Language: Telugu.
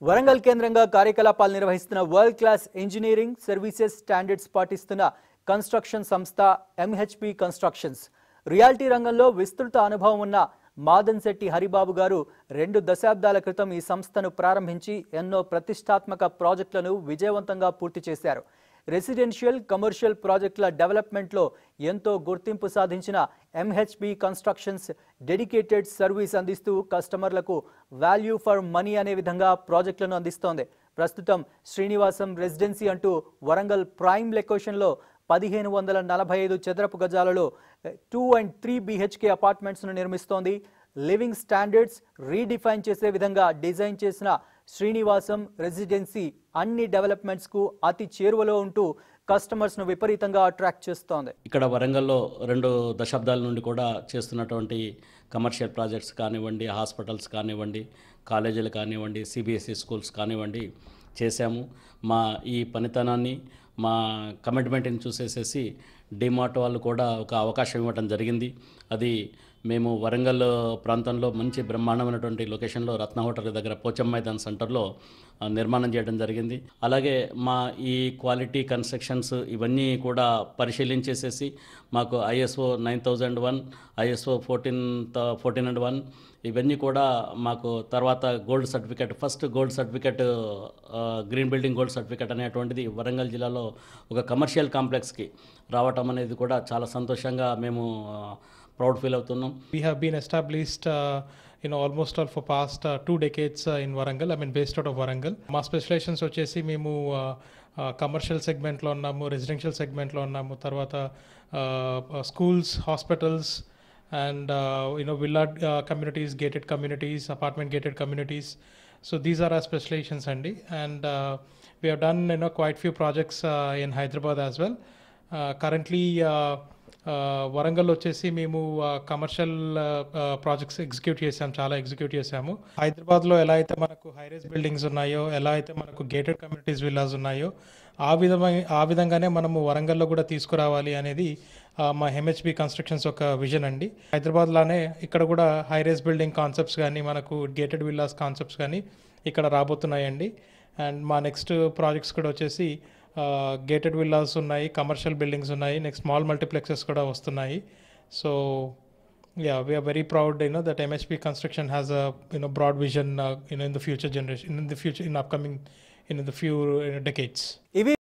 వరంగల్ కేంద్రంగా కార్యకలాపాలు నిర్వహిస్తున్న world class engineering services standards పాటిస్తున్న కన్స్ట్రక్షన్ సంస్థ ఎంహెచ్పి కన్స్ట్రక్షన్స్ రియాలిటీ రంగంలో విస్తృత అనుభవం ఉన్న మాదన్ శెట్టి హరిబాబు గారు రెండు దశాబ్దాల క్రితం ఈ సంస్థను ప్రారంభించి ఎన్నో ప్రతిష్టాత్మక ప్రాజెక్టులను విజయవంతంగా పూర్తి చేశారు రెసిడెన్షియల్ కమర్షియల్ ప్రాజెక్టుల డెవలప్మెంట్లో ఎంతో గుర్తింపు సాధించిన ఎంహెచ్బి కన్స్ట్రక్షన్స్ డెడికేటెడ్ సర్వీస్ అందిస్తూ కస్టమర్లకు వాల్యూ ఫర్ మనీ అనే విధంగా ప్రాజెక్టులను అందిస్తోంది ప్రస్తుతం శ్రీనివాసం రెసిడెన్సీ అంటూ వరంగల్ ప్రైమ్ లొకేషన్లో పదిహేను వందల నలభై ఐదు చదరపు గజాలలో టూ అండ్ త్రీ బిహెచ్కే అపార్ట్మెంట్స్ను నిర్మిస్తోంది లివింగ్ స్టాండర్డ్స్ రీడిఫైన్ చేసే విధంగా డిజైన్ చేసిన శ్రీనివాసం రెసిడెన్సీ అన్ని డెవలప్మెంట్స్కు అతి చేరువలో ఉంటూ కస్టమర్స్ను విపరీతంగా అట్రాక్ట్ చేస్తోంది ఇక్కడ వరంగల్లో రెండు దశాబ్దాల నుండి కూడా చేస్తున్నటువంటి కమర్షియల్ ప్రాజెక్ట్స్ కానివ్వండి హాస్పిటల్స్ కానివ్వండి కాలేజీలు కానివ్వండి సిబిఎస్ఈ స్కూల్స్ కానివ్వండి చేశాము మా ఈ పనితనాన్ని మా కమిట్మెంట్ని చూసేసేసి డిమార్ట్ వాళ్ళు కూడా ఒక అవకాశం ఇవ్వడం జరిగింది అది మేము వరంగల్ ప్రాంతంలో మంచి బ్రహ్మాండమైనటువంటి లొకేషన్లో రత్న హోటల్ దగ్గర పోచమ్మ మైదాన్ సెంటర్లో ఆ, నిర్మాణం చేయడం జరిగింది అలాగే మా ఈ క్వాలిటీ కన్స్ట్రక్షన్స్ ఇవన్నీ కూడా పరిశీలించేసేసి మాకు ISO nine thousand one ISO fourteen fourteen and one ఇవన్నీ కూడా మాకు తర్వాత gold certificate first gold certificate green building gold certificate అనేటువంటిది వరంగల్ జిల్లాలో ఒక కమర్షియల్ కాంప్లెక్స్కి రావటం అనేది కూడా చాలా సంతోషంగా మేము ప్రౌడ్ ఫీల్ అవుతున్నాం We have been established, uh, you know, almost all for past uh, two decades uh, in Varangal. I mean, based out of Varangal. మా స్పెషలైజేషన్స్ వచ్చేసి మేము కమర్షియల్ సెగ్మెంట్లో ఉన్నాము రెసిడెన్షియల్ సెగ్మెంట్లో ఉన్నాము తర్వాత schools hospitals and you know villa communities gated communities apartment gated communities so these are are specializations అండి and we have done you know quite few projects in Hyderabad as well currently Warangal వచ్చేసి మేము కమర్షియల్ ప్రాజెక్ట్స్ ఎగ్జిక్యూట్ చేసాం చాలా ఎగ్జిక్యూట్ చేసాము హైదరాబాద్లో ఎలా అయితే మనకు హైరేజ్ బిల్డింగ్స్ ఉన్నాయో ఎలా అయితే మనకు గేటెడ్ కమ్యూనిటీస్ విల్లాస్ ఉన్నాయో ఆ విధమైన ఆ విధంగానే మనము వరంగల్లో కూడా తీసుకురావాలి అనేది ఆ, మా ఎంహెచ్బి కన్స్ట్రక్షన్స్ ఒక విజన్ అండి హైదరాబాద్లోనే ఇక్కడ కూడా హైరేజ్ బిల్డింగ్ కాన్సెప్ట్స్ కానీ మనకు గేటెడ్ విల్లాస్ కాన్సెప్ట్స్ కానీ ఇక్కడ రాబోతున్నాయండి అండ్ మా నెక్స్ట్ ప్రాజెక్ట్స్ కూడా వచ్చేసి గేటెడ్ విల్లాస్ ఉన్నాయి కమర్షియల్ బిల్డింగ్స్ ఉన్నాయి నెక్స్ట్ స్మాల్ మల్టీప్లెక్సెస్ కూడా వస్తున్నాయి so yeah we are very proud you know that mhp construction has a you know broad vision uh, you know in the future generation in the future in upcoming in the few uh, decades ఇవి